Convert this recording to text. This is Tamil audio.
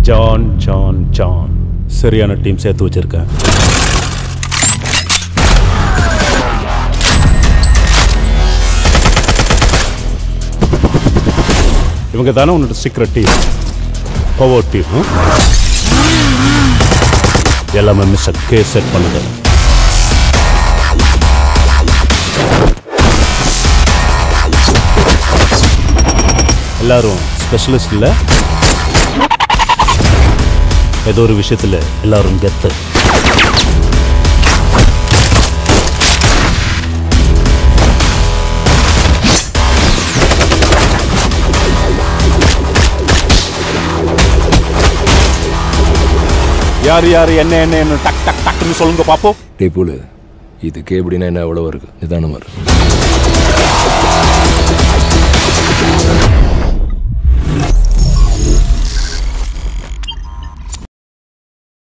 ஜான் ஜான் ஜான் சரியான டீம் சேர்த்து வச்சிருக்கேன் இவங்க தானே உன்னோட சீக்ரெட் டீம் பவர் டீம் எல்லாமே மிஸ் கே செட் பண்ணுது எல்லாரும் ஸ்பெஷலிஸ்ட் இல்லை ஏதோ ஒரு விஷயத்துல எல்லாரும் கெத்து யார் யார் என்ன என்ன என்ன டக் டக் டக்குன்னு சொல்லுங்க பாப்போம் டே புலு இதுக்கே எப்படின்னா என்ன எவ்வளோ இருக்கு நிதானமாக இருக்கு